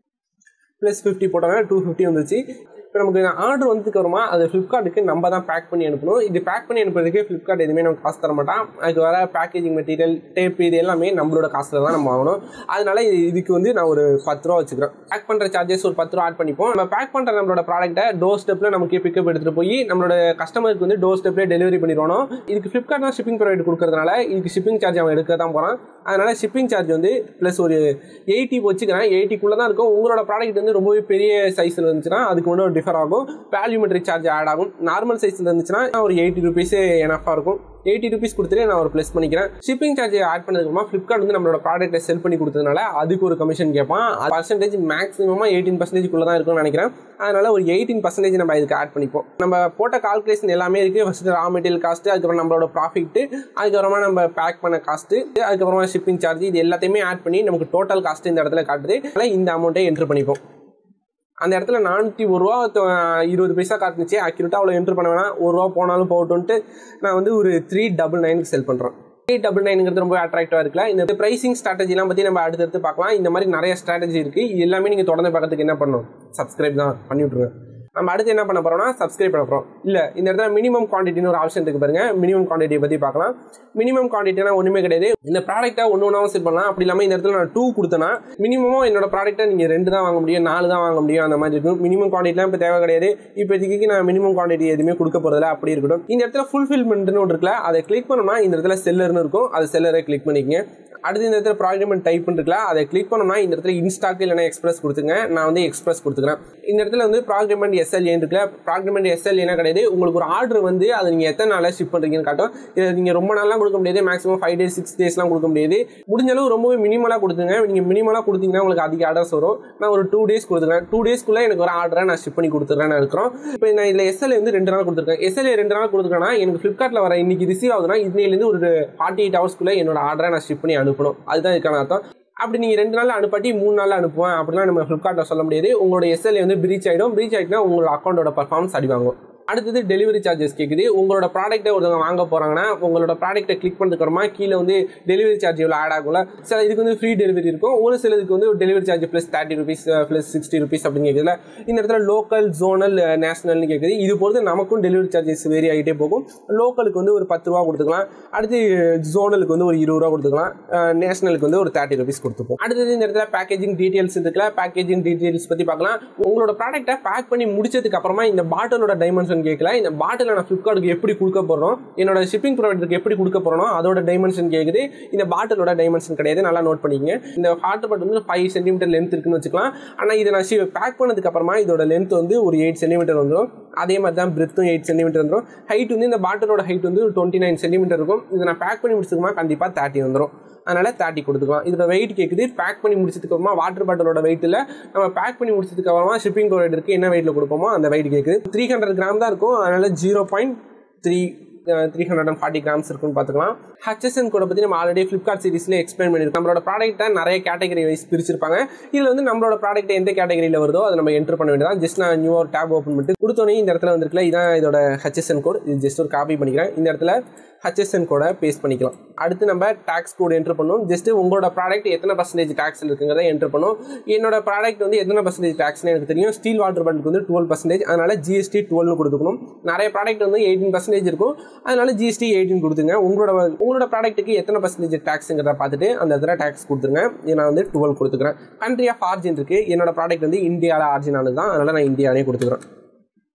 ப்ளஸ் ஃபிஃப்டி போட்டோன்னா டூ ஃபிஃப்டி வந்துச்சு இப்போ நமக்கு ஆர்டர் வந்ததுக்கு அப்புறமா அது ஃப்ளிப்கார்ட்டுக்கு நம்ம தான் பேக் பண்ணி அனுப்பணும் இது பேக் பண்ணி அனுப்புறதுக்கு ஃப்ளிப்கார்ட் எதுவுமே நமக்கு காசு தர மாட்டான் அதுக்கு வர பேக்கேஜிங் மெட்டீரியல் டேப் இது எல்லாமே நம்மளோட காசில் தான் நம்ம வாங்கணும் அதனால இது இதுக்கு வந்து நான் ஒரு பத்து ரூபா வச்சுக்கிறேன் பேக் பண்ணுற சார்ஜஸ் ஒரு பத்து ரூபா ஆட் பண்ணிப்போம் நம்ம பேக் பண்ணுற நம்மளோட ப்ராடக்ட்டை டோர் ஸ்டெப்பில் நமக்கு பிக்கப் எடுத்துகிட்டு போய் நம்மளோட கஸ்டமருக்கு வந்து டோர் ஸ்டெப்லேயே டெலிவரி பண்ணிடுவோம் இதுக்கு ஃப்ளிப்கார்ட் தான் ஷிப்பிங் ப்ரொவைட் கொடுக்கறதுனால இதுக்கு ஷிப்பிங் சார்ஜ் அவன் எடுக்க தான் போகிறான் அதனால ஷிப்பிங் சார்ஜ் வந்து ப்ளஸ் ஒரு எயிட்டி வச்சுக்கிறேன் எயிட்டிக்குள்ளே தான் இருக்கும் உங்களோட ப்ராடக்ட் வந்து ரொம்பவே பெரிய சைஸில் இருந்துச்சுன்னா அதுக்கு வந்து ஒரு டிஃபர் ஆகும் வேல்யூமெட்ரிக் சார்ஜ் ஆட் ஆகும் நார்மல் சைஸில் இருந்துச்சுன்னா ஒரு எயிட்டி ருபீஸே எனஃபாக இருக்கும் எயிட்டி ருபீஸ் கொடுத்துட்டு நான் ஒரு ப்ளஸ் பண்ணிக்கிறேன் ஷிப்பிங் சார்ஜ் ஆட் பண்ணதுக்கப்புறமா ஃப்ளிப்கார்ட் வந்து நம்மளோட ப்ராடக்ட்டை செல் பண்ணி கொடுத்ததுனால அதுக்கு ஒரு கமிஷன் கேட்பான் பர்சன்டேஜ் மேக்ஸிமமாக எயிட்டீன் பர்சன்டேஜ்க்குள்ளே தான் இருக்கும்னு நினைக்கிறேன் அதனால ஒரு எயிட்டீன் பர்சன்டேஜ் நம்ம இதுக்கு ஆட் பண்ணிப்போம் நம்ம போட்ட கால்குலேஷன் எல்லாமே இருக்குது ஃபஸ்ட்டு ரா மெட்டீரியல் காஸ்ட்டு அதுக்கப்புறம் நம்மளோட ப்ராஃபிட்டு அதுக்கப்புறமா நம்ம பேக் பண்ண காஸ்ட்டு அதுக்கப்புறமா ஷிப்பிங் சார்ஜ் இது எல்லாத்தையுமே ஆட் பண்ணி நமக்கு டோட்டல் காஸ்ட்டு இந்த இடத்துல காட்டுது அதனால் இந்த அமௌண்ட்டை என்ட்ரு பண்ணிப்போம் அந்த இடத்துல நானூற்றி ஒரு ரூபா இருபது பைசா காட்டுனுச்சு அக்யூரேட்டாக அவ்வளோ என்ட்ரு பண்ண வேணாம் ஒரு ரூபா போனாலும் போகட்டும்ட்டு நான் வந்து ஒரு த்ரீ டபுள் நைனுக்கு செல் பண்ணுறேன் த்ரீ டபுள் நைனுங்கிறது ரொம்ப அட்ராக்டிவாக இருக்குல்ல இந்த ப்ரைசிங் ஸ்ட்ராட்டஜிலாம் பற்றி நம்ம அடுத்தடுத்து பார்க்கலாம் இந்த மாதிரி நிறைய ஸ்ட்ராட்டஜி இருக்குது இது எல்லாமே நீங்கள் தொடர்ந்து பார்க்கறதுக்கு என்ன பண்ணணும் சப்ஸ்கிரைப் தான் பண்ணி விட்ருங்க நம்ம அடுத்து என்ன பண்ண போறோம்னா சப்ஸ்கிரைப் பண்ண போகிறோம் இல்லை இந்த இடத்துல மினிமம் குவான்டிட்டின்னு ஒரு ஆப்ஷன் இருக்கு பாருங்க மினிமம் குவான்டிட்டியை பற்றி பார்க்கலாம் மினிமம் குவான்டிட்டினா ஒன்றுமே கிடையாது இந்த ப்ராடக்ட்டை ஒன்று ஒன்றாவும் செட் பண்ணலாம் அப்படி இல்லாமல் இந்த இடத்துல நான் டூ கொடுத்தேன்னா மினிமமும் என்னோட ப்ராடக்ட்டை நீங்கள் ரெண்டு தான் வாங்க முடியும் நாலு தான் வாங்க முடியும் அந்த மாதிரி இருக்கும் மினிமம் குவான்டிட்டிலாம் இப்போ தேவை கிடையாது இப்போதைக்கு நான் மினிமம் குவான்டிட்டி எதுவுமே கொடுக்க போகிறதில்ல அப்படி இருக்கட்டும் இந்த இடத்துல ஃபுல்ஃபில்மெண்ட்னு ஒன்று இருக்குல்ல அதை கிளிக் பண்ணோம்னா இந்த இடத்துல செல்லர்னு இருக்கும் அது செல்லரை கிளிக் பண்ணிக்கங்க அடுத்து இந்த இடத்துல ப்ராக்ரிமெண்ட் டைப் இருக்குல்ல அதை கிளிக் பண்ணோம்னா இந்த இடத்துல இன்ஸ்டாக் இல்லைனா எக்ஸ்பிரஸ் கொடுத்துங்க நான் வந்து எக்ஸ்பிரஸ் கொடுத்துக்கிறேன் இந்த இடத்துல வந்து ப்ராக்ரிமெண்ட் எஸ்எல் இருக்குல்ல ப்ராக்ரிமெண்ட் எஸ்எல் என்ன கிடையாது உங்களுக்கு ஒரு ஆர்டர் வந்து அதை நீங்கள் எத்தனை நாளாக ஷிப் பண்ணுறீங்கன்னு காட்டும் இதை நீங்கள் ரொம்ப நாளாக கொடுக்க முடியாது மேக்ஸிமம் ஃபைவ் டேஸ் சிக்ஸ் டேஸ்லாம் கொடுக்க முடியாது முடிஞ்ச அளவு ரொம்பவே மினிமலாக கொடுத்துங்க நீங்கள் மினிமலாக கொடுத்தீங்கன்னா உங்களுக்கு அதிக ஆர்டர்ஸ் வரும் நான் ஒரு டூ டேஸ் கொடுத்துக்கிறேன் டூ டேஸ்க்குள்ளே எனக்கு ஒரு ஆர்டரை நான் ஷிப் பண்ணி கொடுத்துட்றேன் இருக்கிறோம் இப்போ நான் இதில் எஸ்எல் வந்து ரெண்டு நாள் கொடுத்துருக்கேன் எஸ்எல் ரெண்டு நாள் கொடுத்துருக்கேன்னா எனக்கு ஃப்ளிப்கார்ட்டில் வர இன்னைக்கு ரிசீவ் ஆகுதுன்னா இன்னையிலேருந்து ஒரு ஃபார்ட்டி எயிட் ஹவர்ஸ்க்குள்ளே என்னோட ஆர்டரை நான் ஷிப் பண்ணி அனுப்பணும் அதுதான் இதுக்கான அர்த்தம் அப்படி நீங்கள் ரெண்டு நாள் அனுப்பாட்டி மூணு நாள் அனுப்புவேன் அப்படிலாம் நம்ம ஃப்ளிப்கார்ட்டில் சொல்ல முடியாது உங்களோட எஸ்எல்ஏ வந்து பிரீச் ஆகிடும் பிரீச் ஆகிட்டுனா உங்களோட அக்கௌண்ட்டோட பர்ஃபார்மன்ஸ் அடி வாங்கும் அடுத்தது டெலிவரி சார்ஜஸ் கேட்குது உங்களோட ப்ராடக்ட்டை ஒருத்தவங்க வாங்க போகிறாங்கன்னா உங்களோட ப்ராடக்ட்டை கிளிக் பண்ணதுக்கு அப்புறமா கீழே வந்து டெலிவரி சார்ஜ் இவ்வளோ ஆட் ஆகும்ல சில இதுக்கு வந்து ஃப்ரீ டெலிவரி இருக்கும் ஒரு சிலதுக்கு வந்து delivery charge plus thirty rupees plus sixty rupees அப்படின்னு கேட்குதுல இந்த இடத்துல லோக்கல் ஜோனல் நேஷனல்னு கேட்குது இது பொறுத்து நமக்கும் டெலிவரி சார்ஜஸ் வேரி ஆகிட்டே போகும் லோக்கலுக்கு வந்து ஒரு பத்து ரூபா கொடுத்துக்கலாம் அடுத்து ஜோனலுக்கு வந்து ஒரு இருபது ரூபா கொடுத்துக்கலாம் நேஷனலுக்கு வந்து ஒரு தேர்ட்டி ருபீஸ் கொடுத்துப்போம் அடுத்தது இந்த இடத்துல பேக்கேஜிங் டீட்டெயில்ஸ் இருக்குல்ல பேக்கேஜிங் டீட்டெயில்ஸ் பற்றி பார்க்கலாம் உங்களோட ப்ராடக்ட்டை பேக் பண்ணி முடிச்சதுக்கு அப்புறமா இந்த பாட்டிலோட டைமென்ஷன் கேட்கல இந்த பாட்டிலை நான் ஃப்ளிப்கார்ட்டுக்கு எப்படி கொடுக்க போகிறோம் என்னோட ஷிப்பிங் ப்ரொவைடருக்கு எப்படி கொடுக்க போகிறோம் அதோட டைமென்ஷன் கேட்குது இந்த பாட்டிலோட டைமென்ஷன் கிடையாது நல்லா நோட் பண்ணிக்கங்க இந்த வாட்டர் பாட்டில் வந்து ஃபைவ் சென்டிமீட்டர் லென்த் இருக்குன்னு வச்சுக்கலாம் ஆனால் இதை நான் பேக் பண்ணதுக்கு அப்புறமா இதோட லென்த் வந்து ஒரு எயிட் சென்டிமீட்டர் வந்துடும் அதே மாதிரி தான் பிரெத்தும் எயிட் சென்டிமீட்டர் வந்துடும் ஹைட் வந்து இந்த பாட்டிலோட ஹைட் வந்து டுவெண்ட்டி நைன் சென்டிமீட்டர் இருக்கும் இதை நான் பேக் பண்ணி முடிச்சதுக்குமா கண்டிப்பாக தேர்ட்டி வந்துடும் அதனால் தேர்ட்டி கொடுத்துக்கலாம் இதோட வெயிட் கேட்குது பேக் பண்ணி முடிச்சதுக்கு அப்புறமா வாட்டர் பாட்டிலோட வெயிட்டில் நம்ம பேக் பண்ணி முடிச்சதுக்கு அப்புறமா ஷிப்பிங் ப்ரொவைடருக்கு என்ன வெயிட்டில் கொடுப்போமோ அந்த வெயிட் கேட்குது த்ரீ ஹண்ட்ரட் கிராம் தான் இருக்கும் அதனால் zero point three three hundred and forty grams இருக்குன்னு பார்த்துக்கலாம் ஹச்எஸ்என் கூட பற்றி நம்ம ஆல்ரெடி ஃப்ளிப்கார்ட் சீரிஸ்ல எக்ஸ்பிளைன் பண்ணியிருக்கோம் நம்மளோட ப்ராடக்ட்டை நிறைய கேட்டகரி வைஸ் பிரிச்சிருப்பாங்க இதில் வந்து நம்மளோட ப்ராடக்ட் எந்த கேட்டகரியில் வருதோ அதை நம்ம என்டர் பண்ண வேண்டியதான் ஜஸ்ட் நான் நியூ ஒரு டேப் ஓப்பன் பண்ணிட்டு கொடுத்தோன்னே இந்த இடத்துல வந்துருக்குல இதான் இதோட ஹச்எஸ்என் கோட் இது ஜஸ்ட் ஒரு காப்பி பண்ணிக்கிறேன் இந்த இடத்துல ஹச்எஸ்என் கோடை பேஸ்ட் பண்ணிக்கலாம் அடுத்து நம்ம டேக்ஸ் கோட் என்ட்ரு பண்ணும் ஜஸ்ட் உங்களோட ப்ராடக்ட் எத்தனை பர்சன்டேஜ் டேக்ஸ் இருக்குங்கிறத என்ட்ரு பண்ணும் என்னோட ப்ராடக்ட் வந்து எத்தனை பர்சன்டேஜ் டேக்ஸ்னு எனக்கு தெரியும் ஸ்டீல் வாட்டர் பாட்டிலுக்கு வந்து டுவெல் பர்சன்டேஜ் அதனால ஜிஎஸ்டி டுவெல்னு கொடுத்துக்கணும் நிறைய ப்ராடக்ட் வந்து எயிட்டீன் பர்சன்டேஜ் இருக்கும் அதனால ஜிஎஸ்டி எயிட்டீன் கொடுத்துங்க உங்களோட உங்களோட ப்ராடக்ட்டுக்கு எத்தனை பர்சன்டேஜ் டேக்ஸுங்கிறத பார்த்துட்டு அந்த இடத்துல டேக்ஸ் கொடுத்துருங்க நான் வந்து டுவெல் கொடுத்துக்கிறேன் கண்ட்ரி ஆஃப் ஆர்ஜின் இருக்குது என்னோட ப்ராடக்ட் வந்து இந்தியாவில் ஆர்ஜின் ஆனது தான் அதனால் நான் இந்தியாவிலே கொடுத்துக்கிறேன்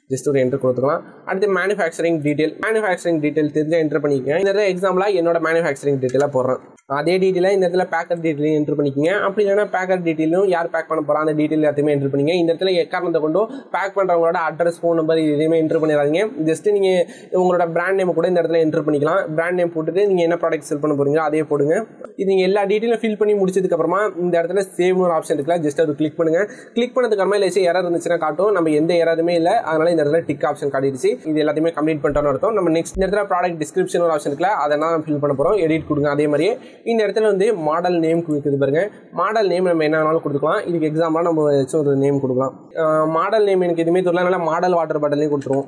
ஜஸ்ட் ஒரு என்ட்ரு கொடுத்துக்கலாம் அடுத்து மேனுஃபேக்சரிங் டீட்டெயில் மேனுஃபேக்சரிங் டீட்டெயில் தெரிஞ்ச என்ட்ரு பண்ணிக்கங்க இந்த இடத்துல எக்ஸாம்பிளாக என்னோட மேனுஃபேக்சரிங் டீட்டெயிலாக போடுறேன் அதே டீட்டெயிலாக இந்த இடத்துல பேக்கர் டீட்டெயிலையும் என்ட்ரு பண்ணிக்கங்க அப்படி இல்லைனா பேக்கர் டீட்டெயிலும் யார் பேக் பண்ண போகிறா அந்த டீட்டெயில் எல்லாத்தையுமே என்ட்ரு பண்ணிங்க இந்த இடத்துல எக்காரணத்தை கொண்டு பேக் பண்ணுறவங்களோட அட்ரஸ் ஃபோன் நம்பர் இது எதுவுமே என்ட்ரு பண்ணிடாதீங்க ஜஸ்ட் நீங்கள் உங்களோட பிராண்ட் நேம் கூட இந்த இடத்துல என்ட்ரு பண்ணிக்கலாம் பிராண்ட் நேம் போட்டுட்டு நீங்கள் என்ன ப்ராடக்ட் செல் பண்ண போகிறீங்களோ அதே போடுங்க இது நீங்கள் எல்லா டீட்டெயிலும் ஃபில் பண்ணி முடிச்சதுக்கப்புறமா இந்த இடத்துல சேவ்னு ஒரு ஆப்ஷன் இருக்குல்ல ஜஸ்ட் அது கிளிக் பண்ணுங்கள் கிளிக் பண்ணதுக்கப்புறமா இல்லை எரர் இருந்துச்சுன்னா காட்டும் நம்ம எந்த எரருமே இல்லை அதனால இந்த இடத்துல டிக் ஆப்ஷன் காட்டிடுச்சு இது எல்லாத்தையுமே கம்ப்ளீட் பண்ணிட்டோம்னு அர்த்தம் நம்ம நெக்ஸ்ட் இந்த இடத்துல ப்ராடக்ட் டிஸ்கிரிப்ஷன் ஒரு ஆப்ஷன் இருக்குல்ல அதை நான் ஃபில் பண்ண போகிறோம் எடிட் கொடுங்க அதே மாதிரியே இந்த இடத்துல வந்து மாடல் நேம் இருக்குது பாருங்க மாடல் நேம் நம்ம என்ன வேணாலும் கொடுத்துக்கலாம் இதுக்கு எக்ஸாம்பிளாக நம்ம ஏதாச்சும் ஒரு நேம் கொடுக்கலாம் மாடல் நேம் எனக்கு எதுவுமே தெரியல அதனால மாடல் வாட்டர் பாட்டிலையும் கொடுத்துருவோம்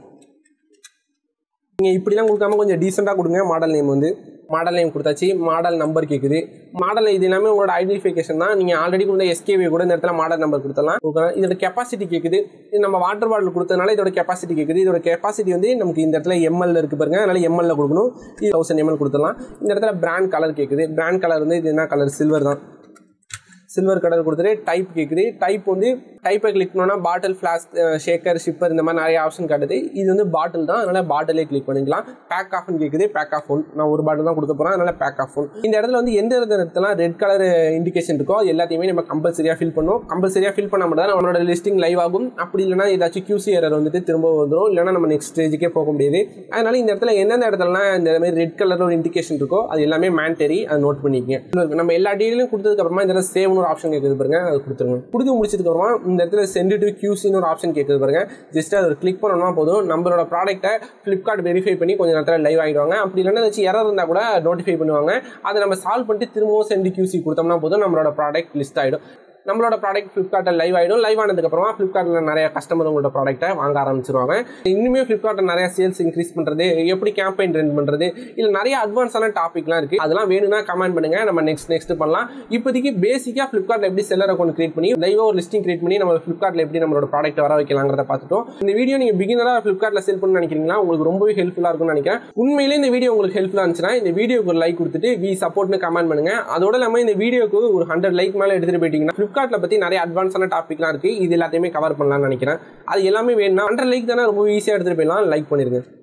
நீங்கள் இப்படிலாம் கொடுக்காம கொஞ்சம் டீசெண்டாக கொடுங்க மாடல் நேம் வந்து மாடல் நேம் கொடுத்தாச்சு மாடல் நம்பர் கேட்குது மாடல் இது எல்லாமே உங்களோட ஐடென்டிஃபிகேஷன் தான் நீங்கள் ஆல்ரெடி கொடுத்த எஸ்கேவி கூட இந்த இடத்துல மாடல் நம்பர் கொடுத்தலாம் கொடுக்கலாம் இதோட கெப்பாசிட்டி கேட்குது இது நம்ம வாட்டர் பாட்டில் கொடுத்ததுனால இதோட கெப்பாசிட்டி கேட்குது இதோட கெப்பாசிட்டி வந்து நமக்கு இந்த இடத்துல எம்எல்ல இருக்கு பாருங்க அதனால எம்எல்ல கொடுக்கணும் இது தௌசண்ட் எம்எல் கொடுத்துடலாம் இந்த இடத்துல பிராண்ட் கலர் கேட்குது பிராண்ட் கலர் வந்து இது என்ன கலர் சில்வர் தான் சில்வர் கலர் கொடுத்துட்டு டைப் கேட்குது டைப் வந்து டைப்பை கிளிக் பண்ணோன்னா பாட்டில் ஃப்ளாஸ்க் ஷேக்கர் ஷிப்பர் இந்த மாதிரி நிறைய ஆப்ஷன் காட்டுது இது வந்து பாட்டில் தான் அதனால் பாட்டிலே கிளிக் பண்ணிக்கலாம் பேக் ஆஃப்னு கேட்குது பேக் ஆஃப் ஒன் நான் ஒரு பாட்டில் தான் கொடுக்க போகிறேன் அதனால் பேக் ஆஃப் ஒன் இந்த இடத்துல வந்து எந்த இடத்துல ரெட் கலர் இண்டிகேஷன் இருக்கோ அது எல்லாத்தையுமே நம்ம கம்பல்சரியாக ஃபில் பண்ணும் கம்பல்சரியாக ஃபில் பண்ண மட்டும் தான் நம்மளோட லிஸ்டிங் லைவ் ஆகும் அப்படி இல்லைனா ஏதாச்சும் QC எரர் வந்துட்டு திரும்ப வந்துடும் இல்லைனா நம்ம நெக்ஸ்ட் ஸ்டேஜுக்கே போக முடியாது அதனால இந்த இடத்துல எந்தெந்த இடத்துலலாம் இந்த மாதிரி ரெட் கலர் ஒரு இண்டிகேஷன் இருக்கோ அது எல்லாமே மேண்டரி அதை நோட் பண்ணிக்கங்க நம்ம எல்லா டீடைலும் கொடுத்ததுக்கு அப்புறமா இந்த இடத்துல சேவ்னு ஒரு ஆப்ஷன் கேட்குது பாருங்க அது கொடுத்துருங்க கொடுத்து முடிச்சதுக்கு அப்புறமா இந்த இடத்துல சென்ட் டு கியூசின்னு ஒரு ஆப்ஷன் கேட்குது பாருங்க ஜஸ்ட் அதை கிளிக் பண்ணணும்னா போதும் நம்மளோட ப்ராடக்ட்டை ஃப்ளிப்கார்ட் வெரிஃபை பண்ணி கொஞ்சம் நேரத்தில் லைவ் ஆகிடுவாங்க அப்படி இல்லைன்னா ஏதாச்சும் எரர் இருந்தால் கூட நோட்டிஃபை பண்ணுவாங்க அதை நம்ம சால்வ் பண்ணிட்டு திரும்பவும் சென்ட் கியூசி கொடுத்தோம்னா போதும் நம்மளோட ப்ராடக்ட் லிஸ்ட் ஆகிடும் நம்மளோட ப்ராடக்ட் ஃப்ளிப்கார்ட்டில் லைவ் ஆகிடும் லைவ் ஆனதுக்கப்புறமா ஃப்ளிப்கார்ட்டில் நிறைய கஸ்டமர் உங்களோட ப்ராடக்ட்டை வாங்க ஆரம்பிச்சிருவாங்க இன்னுமே ஃப்ளிப்கார்ட்டில் நிறைய சேல்ஸ் இன்க்ரீஸ் பண்ணுறது எப்படி கேம்பெயின் ரன் பண்ணுறது இல்லை நிறைய அட்வான்ஸான டாபிக்லாம் இருக்குது அதெல்லாம் வேணும்னா கமெண்ட் பண்ணுங்கள் நம்ம நெக்ஸ்ட் நெக்ஸ்ட் பண்ணலாம் இப்போதைக்கு பேசிக்காக ஃப்ளிப்கார்ட்டில் எப்படி செல்லர் அக்கௌண்ட் கிரியேட் பண்ணி லைவாக ஒரு லிஸ்டிங் கிரியேட் பண்ணி நம்ம ஃப்ளிப்கார்ட்டில் எப்படி நம்மளோட ப்ராடக்ட் வர வைக்கலாங்கிறத பார்த்துட்டோம் இந்த வீடியோ நீங்கள் பிகினராக ஃப்ளிப்கார்ட்டில் செல் பண்ண நினைக்கிறீங்களா உங்களுக்கு ரொம்பவே ஹெல்ப்ஃபுல்லாக இருக்கும்னு நினைக்கிறேன் உண்மையிலே இந்த வீடியோ உங்களுக்கு ஹெல்ப்ஃபுல்லாக இருந்துச்சுன்னா இந்த வீடியோக்கு ஒரு லைக் கொடுத்துட்டு வி சப்போர்ட்னு கமெண்ட் பண்ணுங்க அதோட இல்லாமல் இந்த வீடியோக்கு ஒரு ஹண்ட்ரட் லைக் மேலே எடுத்துகிட்டு போயிட்டீங்கன்னா ஃப்ளிப்கார்ட்டில் பற்றி நிறைய அட்வான்ஸான டாபிக்லாம் இருக்குது இது எல்லாத்தையுமே கவர் பண்ணலாம்னு நினைக்கிறேன் அது எல்லாமே வேணும்னா ஹண்ட்ரட் லைக் தானே ரொம்ப ஈஸியாக எடுத்துகிட்டு போயிடலாம் லைக் பண்ணிருங்க